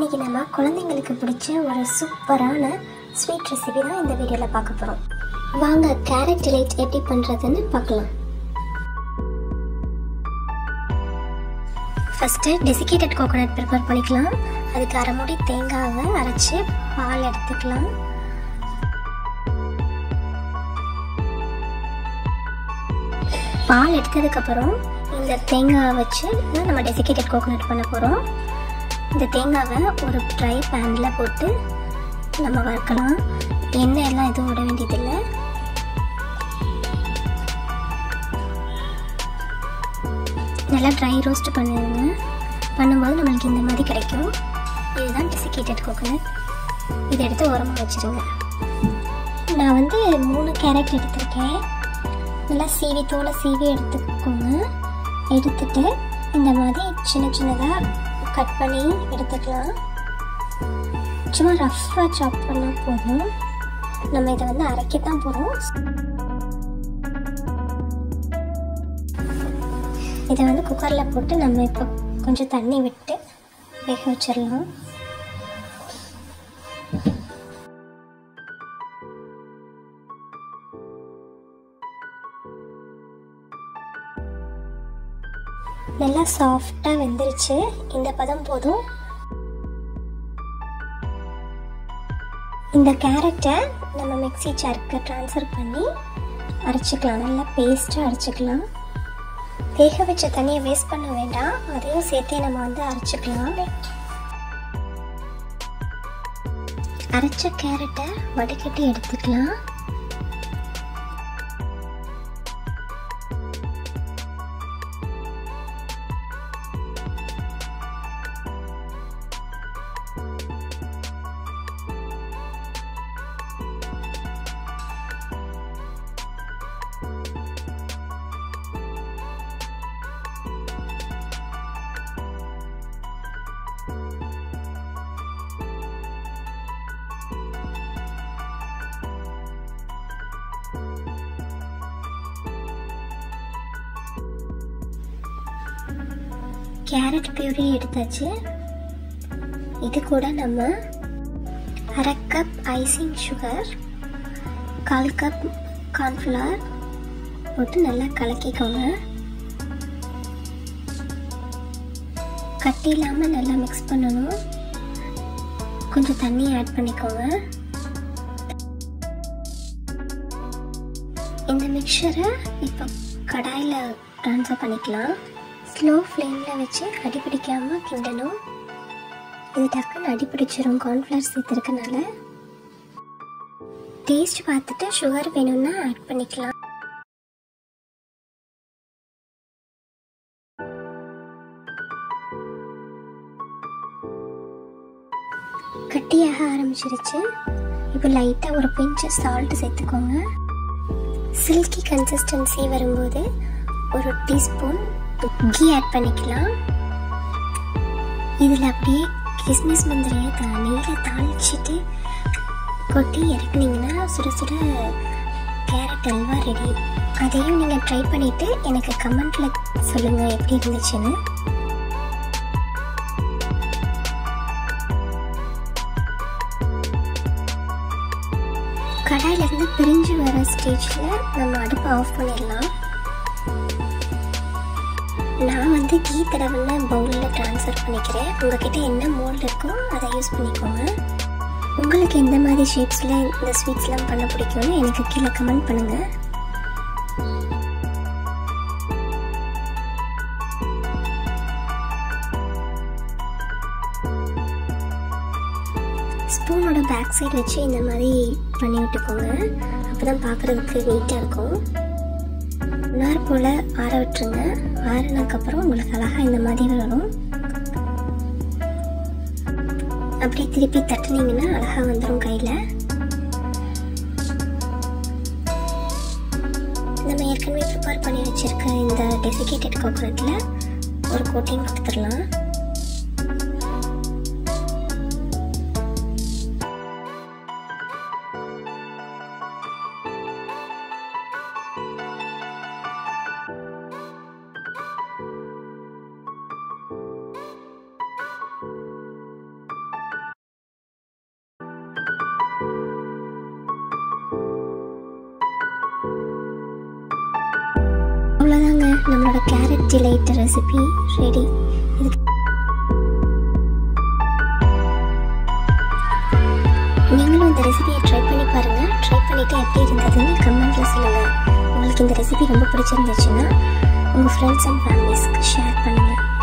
இன்னைக்கு நம்ம குழந்தைங்களுக்கு பிடிச்ச ஒரு சூப்பரான ஸ்வீட் ரெசிபி தான் இந்த வீடியோவில் பார்க்க போகிறோம் வாங்க கேரட் டிலைட் எப்படி பண்ணுறதுன்னு பார்க்கலாம் ஃபஸ்ட்டு டெசிகேட்டட் கோகோனட் ப்ரிப்பேர் பண்ணிக்கலாம் அதுக்கு அரை மூடி தேங்காவை அரைச்சி பால் எடுத்துக்கலாம் பால் எடுத்ததுக்கப்புறம் இந்த தேங்காவை வச்சு தான் நம்ம டெசிகேட்டட் கோகோனட் பண்ண போகிறோம் இந்த தேங்காவை ஒரு ட்ரை பேனில் போட்டு நம்ம வறுக்கலாம் எண்ணெய் எல்லாம் எதுவும் விட வேண்டியதில்லை நல்லா ட்ரை ரோஸ்ட் பண்ணிடுங்க பண்ணும்போது நம்மளுக்கு இந்த மாதிரி கிடைக்கும் இதுதான் டெசிகேட்டட் கோகோனட் இதை எடுத்து உரமாக வச்சுருங்க நான் வந்து மூணு கேரட் எடுத்திருக்கேன் நல்லா சீவி தோலை சீவி எடுத்துக்கோங்க எடுத்துட்டு இந்த மாதிரி சின்ன சின்னதாக கட் பண்ணி எடுத்துக்கலாம் சும்மா ரஃப்பாக சாப் பண்ணால் போதும் நம்ம இதை வந்து அரைக்கத்தான் போகிறோம் இதை வந்து குக்கரில் போட்டு நம்ம இப்போ கொஞ்சம் தண்ணி விட்டு வேக வச்சிடலாம் நல்லா சாஃப்டாக வெந்துருச்சு இந்த பதம் போதும் இந்த கேரட்டை நம்ம மிக்ஸி ஜாருக்கு ட்ரான்ஸ்ஃபர் பண்ணி அரைச்சிக்கலாம் நல்லா பேஸ்ட்டாக அரைச்சிக்கலாம் வேக வச்ச தண்ணியை வேஸ்ட் பண்ண வேண்டாம் அதையும் சேர்த்தே நம்ம வந்து அரைச்சிக்கலாம் அரைச்ச கேரட்டை வடிகட்டி எடுத்துக்கலாம் கேரட் பியூரி எடுத்தாச்சு இது கூட நம்ம அரை கப் ஐசிங் சுகர் கால் கப் கார்ன்ஃப்ளவர் போட்டு நல்லா கலக்கிக்கோங்க கட்டி இல்லாமல் நல்லா மிக்ஸ் பண்ணணும் கொஞ்சம் தண்ணி ஆட் பண்ணிக்கோங்க இந்த மிக்சரை இப்போ கடாயில் ட்ரான்ஸ்ஃபர் பண்ணிக்கலாம் ஸ்லோ ஃப்ளேமில் வச்சு அடி பிடிக்காமல் கிண்டணும் இது டக்குன்னு அடி பிடிச்சிரும் கார்ன்ஃப்ளவர் சேர்த்துருக்கனால டேஸ்ட் பார்த்துட்டு சுகர் வேணும்னா ஆட் பண்ணிக்கலாம் கட்டியாக ஆரம்பிச்சிருச்சு இப்போ லைட்டாக ஒரு பிஞ்சு சால்ட் சேர்த்துக்கோங்க சில்கி கன்சிஸ்டன்சி வரும்போது ஒரு டீஸ்பூன் கீ ஆட் பண்ணிக்கலாம் இதில் அப்படியே கிஸ்மிஸ் முந்திரியை தா நெய்யில் தாளிச்சிட்டு கொட்டி இறக்குனீங்கன்னா சுட சுட கேரட் அல்வா ரெடி அதையும் நீங்கள் ட்ரை பண்ணிவிட்டு எனக்கு கமெண்ட்டில் சொல்லுங்கள் எப்படி இருந்துச்சுன்னு கடாயிலேருந்து பிரிஞ்சு வர ஸ்டேஜில் நம்ம அடுப்பை ஆஃப் பண்ணிடலாம் நான் வந்து கீ தடவைன பவுலில் ட்ரான்ஸ்ஃபர் பண்ணிக்கிறேன் உங்ககிட்ட என்ன மோல்டு இருக்கோ அதை யூஸ் பண்ணிக்கோங்க உங்களுக்கு எந்த மாதிரி ஷேப்ஸில் இந்த ஸ்வீட்ஸ்லாம் பண்ண பிடிக்கும்னு எனக்கு கீழே கமெண்ட் பண்ணுங்கள் ஸ்பூனோட பேக் சைடு வச்சு இந்த மாதிரி பண்ணி விட்டுக்கோங்க அப்போ தான் பார்க்குறதுக்கு நீட்டாக இருக்கும் நார் போல் ஆற விட்டுருங்க ஆறினதுக்கப்புறம் உங்களுக்கு அழகாக இந்த மாதிரி வரும் அப்படியே திருப்பி தட்டுனீங்கன்னா அழகாக வந்துடும் கையில் நம்ம ஏற்கனவே ப்ரிப்பேர் பண்ணி வச்சுருக்க இந்த டெசிகேட்டட் கோகோனட்டில் ஒரு கோட்டிங் கொடுத்துடலாம் நம்மளோட கேரட் டிலைட் ரெசிபி ரெடி இதுக்கு நீங்களும் இந்த ரெசிபியை ட்ரை பண்ணி பாருங்கள் ட்ரை பண்ணிவிட்டு எப்படி இருந்ததுன்னு கமெண்ட்டில் சொல்லுங்கள் உங்களுக்கு இந்த ரெசிபி ரொம்ப பிடிச்சிருந்துச்சுன்னா உங்கள் ஃப்ரெண்ட்ஸ் அண்ட் ஃபேமிலிஸ்க்கு ஷேர் பண்ணுங்கள்